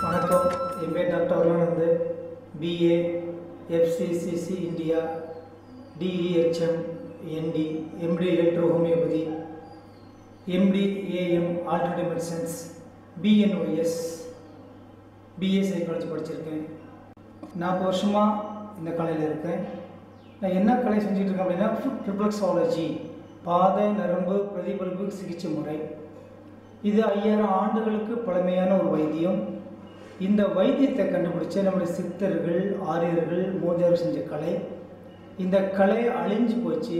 வணக்கம் என் பேர் doctor Arulanandu BA FCCC India DEHM ND MD electro homeopathy MD AM alternative medicines BNOS BA psychology படிச்சிருக்கேன் நாற்பது வருஷமாக இந்த கலையில் இருக்கேன் நான் என்ன கலை செஞ்சுட்டு இருக்கேன் அப்படின்னா ஃபுட் ரிஃப்ளெக்ஸாலஜி பாதை நரம்பு பிரதிபலிப்பு சிகிச்சை முறை இது ஐயாயிரம் ஆண்டுகளுக்கு பழமையான ஒரு வைத்தியம் இந்த வைத்தியத்தை கண்டுபிடிச்ச நம்முடைய சித்தர்கள் ஆரியர்கள் மோதியர்கள் செஞ்ச கலை இந்த கலை அழிஞ்சு போச்சு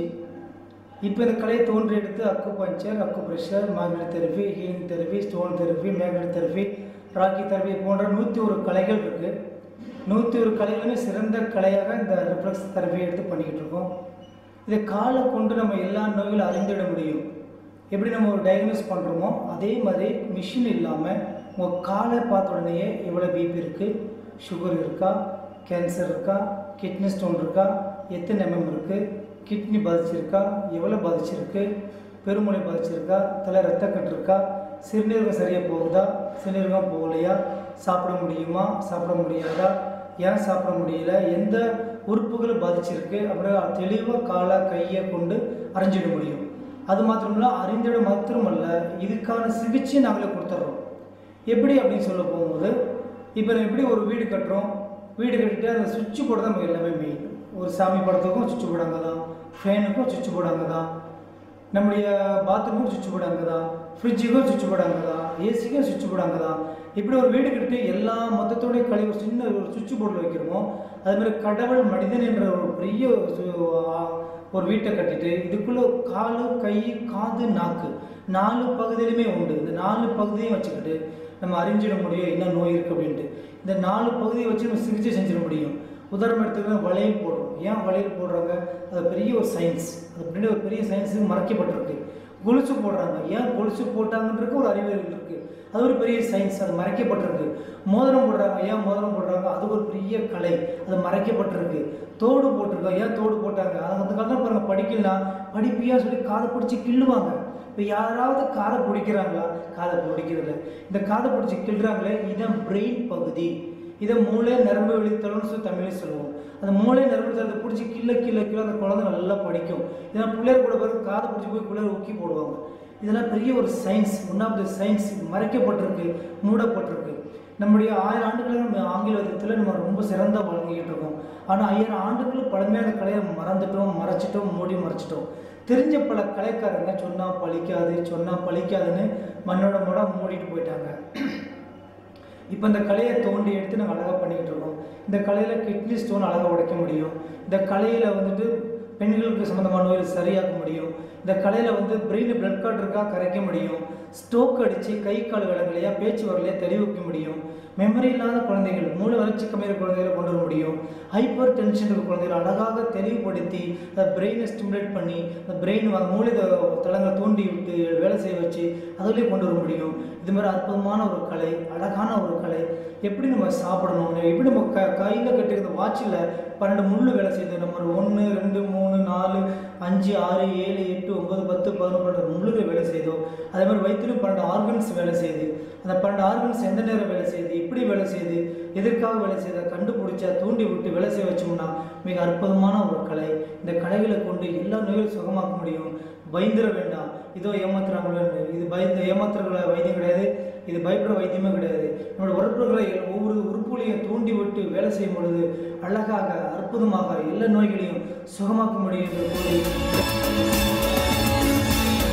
இப்போ இந்த கலையை தோன்றி எடுத்து acupuncture acupressure magnet therapy healing therapy stone therapy magnet therapy reiki therapy போன்ற நூற்றி ஒரு கலைகள் இருக்குது நூற்றி ஒரு கலைகளுமே சிறந்த கலையாக இந்த ரிஃப்ளெக்ஸ் தெரபியை எடுத்து பண்ணிக்கிட்டு இருக்கோம் இதை காலை கொண்டு நம்ம எல்லா நோய்களும் அறிந்திட முடியும் எப்படி நம்ம ஒரு டயக்னோஸ் பண்ணுறோமோ அதே மாதிரி மிஷின் இல்லாமல் உங்கள் காலை பார்த்த உடனேயே எவ்வளோ பிபி இருக்குது சுகர் இருக்கா கேன்சர் இருக்கா கிட்னி ஸ்டோன் இருக்கா எத்தனை எம்எம் இருக்குது கிட்னி பாதிச்சிருக்கா எவ்வளோ பாதிச்சிருக்கு பெருமுளை பாதிச்சிருக்கா தலை ரத்தக்கட்டு இருக்கா சிறுநீரகம் சரியாக போகுதா சிறுநீரகம் போகலையா சாப்பிட முடியுமா சாப்பிட முடியாதா ஏன் சாப்பிட முடியல எந்த உறுப்புகள் பாதிச்சிருக்கு அப்படின்னா தெளிவாக காலை கையை கொண்டு அறிஞ்சிட முடியும் அது மாத்திரமில்ல அறிந்திட மாத்திரமல்ல இதுக்கான சிகிச்சை நாங்களே கொடுத்துட்றோம் எப்படி அப்படின்னு சொல்ல போகும்போது இப்போ நம்ம எப்படி ஒரு வீடு கட்டுறோம் வீடு கட்டிட்டு அந்த சுவிட்ச் போர்டு தான் நமக்கு எல்லாமே மெயின் ஒரு சாமி படத்துக்கும் சுவிட்ச் போர்டு அங்கே தான் ஃபேனுக்கும் சுவிட்ச் போர்டு அங்கே தான் நம்முடைய பாத்ரூமுக்கும் சுவிட்ச் போர்டு அங்கே தான் ஃப்ரிட்ஜுக்கும் சுவிட்ச் போர்டு அங்கே தான் ஏசிக்கும் சுவிட்ச் போர்டு அங்கே தான் இப்படி ஒரு வீடு கட்டி எல்லா மொத்தத்தோடைய கழிவு ஒரு சின்ன ஒரு சுவிட்ச் போர்டில் வைக்கிறோமோ அது மாதிரி கடவுள் மனிதன் என்ற ஒரு பெரிய சு- ஆ- ஒரு வீட்டை கட்டிட்டு இதுக்குள்ளே காலு கை காது நாக்கு நாலு பகுதியிலுமே உண்டு இந்த நாலு பகுதியும் வச்சுக்கிட்டு நம்ம அறிஞ்சிட முடியும் என்ன நோய் இருக்குது அப்படின்ட்டு இந்த நாலு பகுதியை வச்சு நம்ம சிகிச்சை செஞ்சிட முடியும் உதாரணம் எடுத்துக்கிட்டா வளையல் போடுறோம் ஏன் வளையல் போடுறாங்க அது பெரிய ஒரு சயின்ஸ் அது பின்னாடி ஒரு பெரிய சயின்ஸ் மறைக்கப்பட்டிருக்கு கொலுசு போடுறாங்க ஏன் கொலுசு போட்டாங்கன்றது ஒரு அறிவியல் இருக்குது அது ஒரு பெரிய சயின்ஸ் அது மறைக்கப்பட்டிருக்கு மோதிரம் போடுறாங்க ஏன் மோதிரம் போடுறாங்க அது ஒரு பெரிய கலை அது மறைக்கப்பட்டிருக்கு தோடு போட்டிருக்காங்க ஏன் தோடு போட்டாங்க அது அந்த காலத்தில் பாருங்க படிக்கலாம் படிப்பியா சொல்லி காதை பிடிச்சி கிள்ளுவாங்க இப்போ யாராவது காதை பிடிக்கிறாங்களா காதை பிடிக்கிறதில்ல இந்த காதை பிடிச்சி கிள்றாங்களே இதான் பிரெயின் பகுதி இதை மூளை நரம்பு வெளித்தளம்னு சொல்லி தமிழில் சொல்லுவோம் அந்த மூளை நரம்பு தளத்தை பிடிச்சி கிள்ள கிள்ள கிள்ள அந்த குழந்தை நல்லா படிக்கும் இதெல்லாம் பிள்ளையர் கூட பிறகு காதை பிடிச்சி போய் பிள்ளையர் ஊக்கி போடுவாங்க இதெல்லாம் பெரிய ஒரு science one of the science மறைக்கப்பட்டிருக்கு மூடப்பட்டிருக்கு நம்முடைய ஆயிரம் ஆண்டுகளாக நம்ம ஆங்கிலத்தில் நம்ம ரொம்ப சிறந்த வழங்கிட்டு இருக்கோம் ஆனால் ஆயிரம் ஆண்டுகள் பழமையான கலையை நம்ம மறந்துட்டோம் மறைச்சிட்டோம் மூடி மறைச்சிட்டோம் தெரிஞ்ச பல கலைக்காரங்க சொன்னால் பழிக்காது சொன்னால் பழிக்காதுன்னு மண்ணோட மோட மூடிட்டு போயிட்டாங்க இப்போ இந்த கலையை தோண்டி எடுத்து நாங்கள் அழகாக பண்ணிக்கிட்டு இருக்கோம் இந்த கலையில் கிட்னி ஸ்டோன் அழகாக உடைக்க முடியும் இந்த கலையில் வந்துட்டு பெண்களுக்கு சம்மந்தமான நோய்கள் சரியாக்க முடியும் இந்த கலையில் வந்து பிரெயின் பிளட் கார்டு இருக்கா கரைக்க முடியும் ஸ்ட்ரோக் அடித்து கை கால் விலங்கலையா பேச்சு வரலையா தெளிவுக்க முடியும் மெமரி இல்லாத குழந்தைகள் மூளை வளர்ச்சி கம்மியான குழந்தைகளை கொண்டு வர முடியும் ஹைப்பர் டென்ஷன் இருக்க குழந்தைகளை அழகாக தெளிவுபடுத்தி அந்த பிரெயினை ஸ்டிமுலேட் பண்ணி அந்த பிரெயின் மூளை த- தளங்களை தூண்டி விட்டு வேலை செய்ய வச்சு அதுலேயே கொண்டு வர முடியும் இது மாதிரி அற்புதமான ஒரு கலை அழகான ஒரு கலை எப்படி நம்ம சாப்பிடணும் எப்படி நம்ம க கையில் கட்டிருந்த வாட்சில் பன்னெண்டு முள்ளு வேலை செய்யுது நம்ம ஒரு ஒன்று ரெண்டு மூணு நாலு அஞ்சு ஆறு ஏழு எட்டு ஒன்பது பத்து பதினொன்று பன்னெண்டு முள்ளுகள் வேலை செய்தோ அதே மாதிரி வயிற்றிலும் பன்னெண்டு ஆர்கன்ஸ் வேலை செய்யுது அந்த பன்னெண்டு ஆர்கன்ஸ் எந்த நேரம் வேலை செய்யுது எப்படி வேலை செய்யுது எதற்காக வேலை செய்யுது கண்டுபிடிச்சா தூண்டி விட்டு வேலை செய்ய வச்சோம்னா மிக அற்புதமான ஒரு கலை இந்த கலைகளை கொண்டு எல்லா நோய்களும் சுகமாக்க முடியும் பயந்துட வேண்டாம் இதோ ஏமாத்துறாங்களோன்னு இது பயந்து ஏமாத்துறவங்கள வைத்தியம் கிடையாது இது பயப்படுற வைத்தியமே கிடையாது நம்மளோட உறுப்புகளை ஒவ்வொரு உறுப்புகளையும் தூண்டி விட்டு வேலை செய்யும் பொழுது அழகாக அற்புதமாக எல்லா நோய்களையும் சுகமாக்க முடியும் என்று கூறி